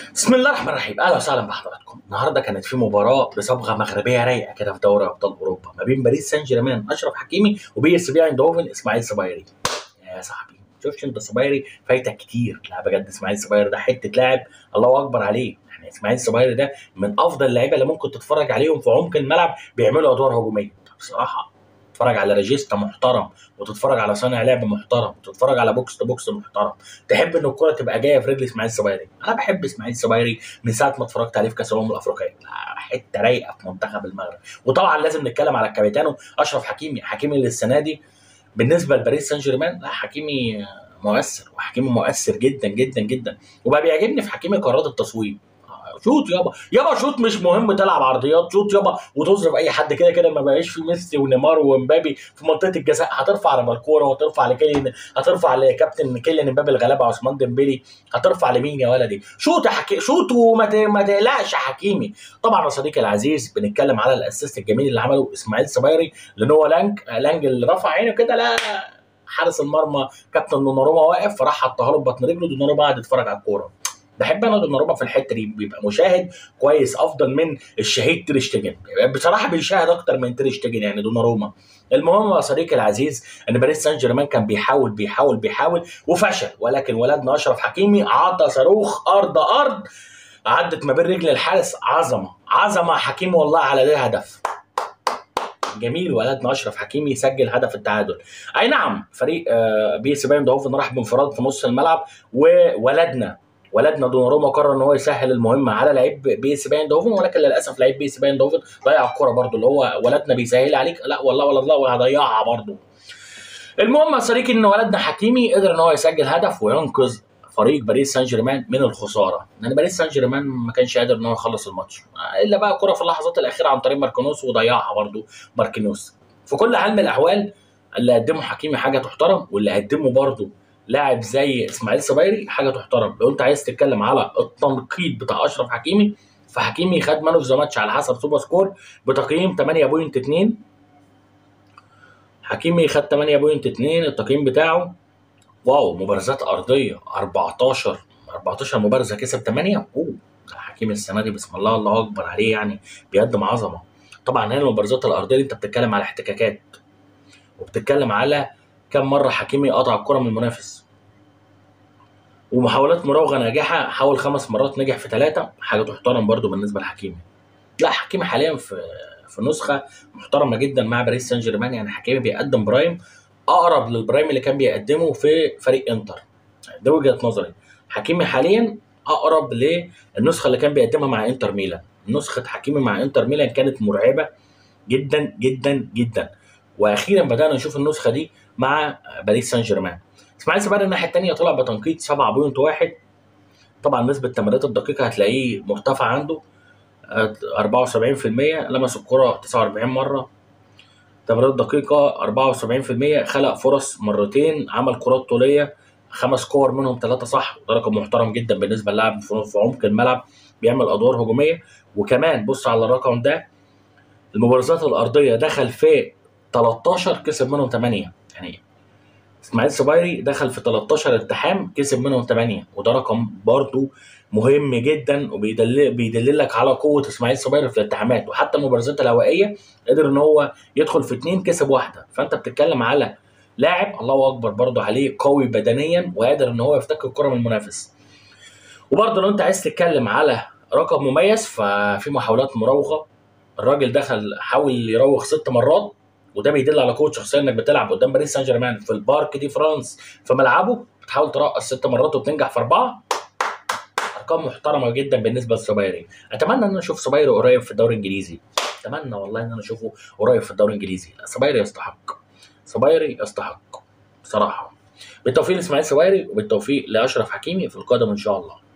بسم الله الرحمن الرحيم اهلا وسهلا بحضراتكم النهارده كانت في مباراه بصبغه مغربيه رايقه كده في دوري ابطال اوروبا ما بين باريس سان جيرمان اشرف حكيمي وبي اس بي ايندهوفن اسماعيل صبايري يا صاحبي شوفش انت صبايري فايتك كتير لا بجد اسماعيل صبايري ده حته لاعب الله اكبر عليه يعني اسماعيل صبايري ده من افضل اللعيبه اللي ممكن تتفرج عليهم في عمق الملعب بيعملوا ادوار هجوميه بصراحه تتفرج على ريجيستا محترم وتتفرج على صانع لعب محترم وتتفرج على بوكس تو بوكس محترم تحب ان الكره تبقى جايه في رجل اسماعيل صبايري انا بحب اسماعيل صبايري من ساعه ما اتفرجت عليه في كاس الامم الافريقيه لا، حته رايقه في منتخب المغرب وطبعا لازم نتكلم على الكابيتانو اشرف حكيمي حكيمي اللي السنه دي بالنسبه لباريس سان جيرمان لا حكيمي مؤثر وحكيمي مؤثر جدا جدا جدا وبقى بيعجبني في حكيمي قرارات التصويب شوت يابا يابا شوت مش مهم تلعب عرضيات شوت يابا وتصرف اي حد كده كده ما بقاش في ميسي ونيمار ومبابي في منطقه الجزاء هترفع على الكوره وترفع لكيليان هترفع لكابتن كيليان امبابي الغلابه عثمان ديمبلي هترفع لمين يا ولدي شوت يا حكي شوت وما ت- ما تقلقش يا حكيمي طبعا يا صديقي العزيز بنتكلم على الاسيست الجميل اللي عمله اسماعيل صبايري لنوا لانج لانج اللي رفع عينه كده لا حارس المرمى كابتن دوناروما واقف فراح حطها له ببطن رجله دوناروما قاعد يتفرج على الكوره بحب انا دوناروما في الحته دي بيبقى مشاهد كويس افضل من الشهيد تير شتيجن بصراحه بيشاهد اكتر من تير شتيجن يعني دوناروما المهم يا صديقي العزيز ان باريس سان جيرمان كان بيحاول بيحاول بيحاول وفشل ولكن ولدنا اشرف حكيمي عطى صاروخ ارض ارض عدت ما بين رجل الحارس عظمه عظمه حكيمي والله على ده هدف جميل ولدنا اشرف حكيمي يسجل هدف التعادل اي نعم فريق آه، بي اس باين دهوفن راح بانفراد في نص الملعب وولدنا ولدنا دوناروما قرر ان هو يسهل المهمه على لعيب بي اس باين دهوفن ولكن للاسف لعيب بي اس باين دهوفن ضيع الكوره برده اللي هو ولدنا بيسهل عليك لا والله ولا الله وهضيعها برده المهم يا صديقي ان ولدنا حكيمي قدر ان هو يسجل هدف وينقذ فريق باريس سان جيرمان من الخساره لان باريس سان جيرمان ما كانش قادر ان هو يخلص الماتش الا بقى كره في اللحظات الاخيره عن طريق ماركينوس وضيعها برده ماركينوس في كل حال من الاحوال اللي قدمه حكيمي حاجه تحترم واللي قدمه برده لاعب زي اسماعيل صبايري حاجه تحترم لو انت عايز تتكلم على التنقيط بتاع اشرف حكيمي فحكيمي خد مان اوف ذا ماتش على حسب سوبر سكور بتقييم 8.2 حكيمي خد 8.2 التقييم بتاعه واو مبارزات ارضيه 14 14 مبارزه كسب 8 اوه ده حكيمي السنه دي بسم الله الله اكبر عليه يعني بيقدم عظمه طبعا هنا المبارزات الارضيه دي انت بتتكلم على احتكاكات وبتتكلم على كم مره حكيمي قطع الكره من المنافس ومحاولات مراوغه ناجحه حاول خمس مرات نجح في ثلاثه حاجه تحترم برضو بالنسبه لحكيمي لا حكيمي حاليا في في نسخه محترمه جدا مع باريس سان جيرمان يعني حكيمي بيقدم برايم اقرب للبرايم اللي كان بيقدمه في فريق انتر ده وجهه نظري حكيمي حاليا اقرب للنسخه اللي كان بيقدمها مع انتر ميلان نسخه حكيمي مع انتر ميلان كانت مرعبه جدا جدا جدا واخيرا بدانا نشوف النسخه دي مع باريس سان جيرمان اسماعيل صباحي الناحيه الثانيه طلع بتنقيط 7.1 طبعا نسبه التمريرات الدقيقه هتلاقيه مرتفع عنده آه، 74% لمس الكره 49 مره تمريرات دقيقه 74% خلق فرص مرتين عمل كرات طوليه خمس كور منهم ثلاثه صح ده رقم محترم جدا بالنسبه للاعب في في عمق الملعب بيعمل ادوار هجوميه وكمان بص على الرقم ده المبارزات الارضيه دخل في 13 كسب منهم 8 يعني اسماعيل صبايري دخل في 13 التحام كسب منهم 8 وده رقم برضو مهم جدا وبيدل بيدللك على قوه اسماعيل صبايري في الالتحامات وحتى المبارزات الهوائيه قدر ان هو يدخل في اثنين كسب واحده فانت بتتكلم على لاعب الله اكبر برضو عليه قوي بدنيا وقادر ان هو يفتك الكره من المنافس وبرضه لو انت عايز تتكلم على رقم مميز ففي محاولات مراوغه الراجل دخل حاول يراوغ ست مرات وده بيدل على قوه شخصيه انك بتلعب قدام باريس سان جيرمان في البارك دي فرانس في ملعبه بتحاول ترقص ست مرات وبتنجح في اربعه ارقام محترمه جدا بالنسبه لصبايري اتمنى ان انا اشوف صبايري قريب في الدوري الانجليزي اتمنى والله ان انا اشوفه قريب في الدوري الانجليزي لا صبايري يستحق صبايري يستحق بصراحه بالتوفيق لاسماعيل صبايري وبالتوفيق لاشرف حكيمي في القادم ان شاء الله